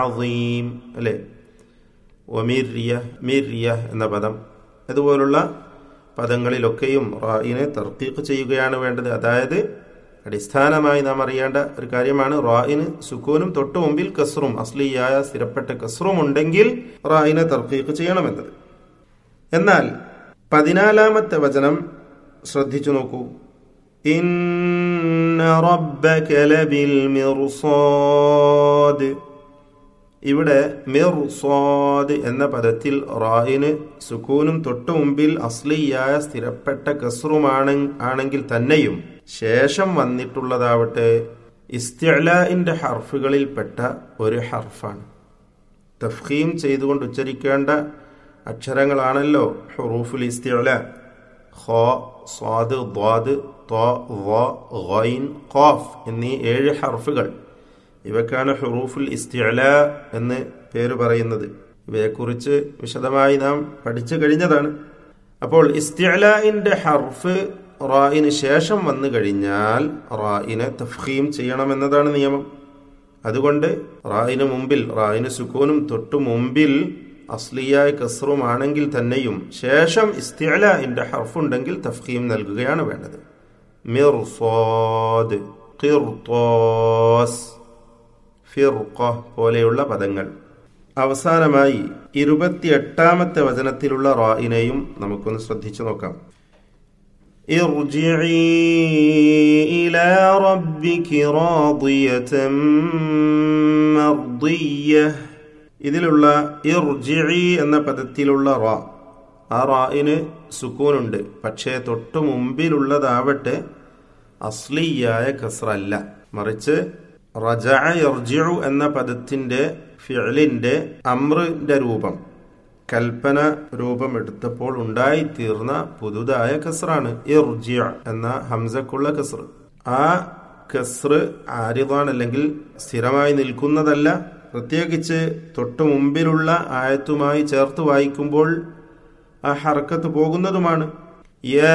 അസീം അല്ലേ ഒമിര്യ മിര്യ എന്ന പദം അതുപോലുള്ള പദങ്ങളിലൊക്കെയും റായിനെ തർക്കീഖ് ചെയ്യുകയാണ് വേണ്ടത് അതായത് അടിസ്ഥാനമായി നാം അറിയേണ്ട ഒരു കാര്യമാണ് റായിന് സുക്കൂനും തൊട്ടു മുമ്പിൽ കസ്റും അസ്ലിയായ സ്ഥിരപ്പെട്ട കസ്റും ഉണ്ടെങ്കിൽ റായിനെ തർക്കീഖ് ചെയ്യണമെന്നത് എന്നാൽ പതിനാലാമത്തെ വചനം ശ്രദ്ധിച്ചു നോക്കൂ ഇന്ന റബ്ബക ലബിൽ മിർസാദ് ഇവിടെ മിർസാദ് എന്ന പദത്തിൽ റായിന് സുക്കൂനും തൊട്ടു മുമ്പിൽ അസ്ലിയായ സ്ഥിരപ്പെട്ട കസ്റുമാണ് ആണെങ്കിൽ തന്നെയും ശേഷം വന്നിട്ടുള്ളതാവട്ടെ ഇസ്തിഅലാഇന്റെ ഹർഫുകളിൽപ്പെട്ട ഒരു ഹർഫാണ് തഫ്ഹീം ചെയ്തുകൊണ്ട് ഉച്ചരിക്കേണ്ട അക്ഷരങ്ങളാണല്ലോ ഹുറൂഫുൽ ഇസ്തിഅല ഖ സ്വാദ് ദ്വാദ് ത്വ വ ഗൈൻ ഖാഫ് എന്നീ ഏഴ് ഹർഫുകൾ ഇവക്കാണ് ഹുറൂഫുൽ ഇസ്തിഅല എന്ന് പേര് പറയുന്നത് ഇവയെക്കുറിച്ച് വിശദമായി നാം പഠിച്ചു കഴിഞ്ഞതാണ് അപ്പോൾ ഇസ്തിഅലാഇന്റെ ഹർഫ് റായിന് ശേഷം വന്നു കഴിഞ്ഞാൽ റായിനെ തഫ്ഹീം ചെയ്യണമെന്നതാണ് നിയമം അതുകൊണ്ട് റായിന് മുമ്പിൽ റായിന് സുക്കൂനും തൊട്ടു മുമ്പിൽ അസ്ലിയായ കസ്റുമാണെങ്കിൽ തന്നെയും ശേഷം ഇസ്തിഅലാഇന്റെ ഹർഫുണ്ടെങ്കിൽ തഫ്ഹീം നൽകുകയാണ് വേണ്ടത് മിർസാദ് ഖിർത്താസ് ഫിർഖ പോലെയുള്ള പദങ്ങൾ അവസാനമായി ഇരുപത്തിയെട്ടാമത്തെ വചനത്തിലുള്ള റായിനെയും നമുക്കൊന്ന് ശ്രദ്ധിച്ചു നോക്കാം ارجعي إلى ربك راضية مرضية ഇതിലുള്ള ഇർജിഇ എന്ന പദത്തിലുള്ള റാ ആ റായിന് സുക്കൂനുണ്ട് പക്ഷേ തൊട്ടു മുമ്പിലുള്ളതാവട്ടെ അസ്ലിയായ കസ്റല്ല മറിച്ച് റജ ഇർജിഉ എന്ന പദത്തിന്റെ ഫിഅലിന്റെ അമ്രിന്റെ രൂപം കൽപ്പന രൂപം എടുത്തപ്പോൾ ഉണ്ടായിത്തീർന്ന പുതുതായ കസ്റാണ് ഇർജി എന്ന ഹംസക്കുള്ള കസ്ർ ആ കസ്ർ ആരിതാണ് അല്ലെങ്കിൽ സ്ഥിരമായി നിൽക്കുന്നതല്ല പ്രത്യേകിച്ച് തൊട്ടു മുമ്പിലുള്ള ആയത്തുമായി ചേർത്ത് വായിക്കുമ്പോൾ ആ ഹർക്കത്ത് പോകുന്നതുമാണ്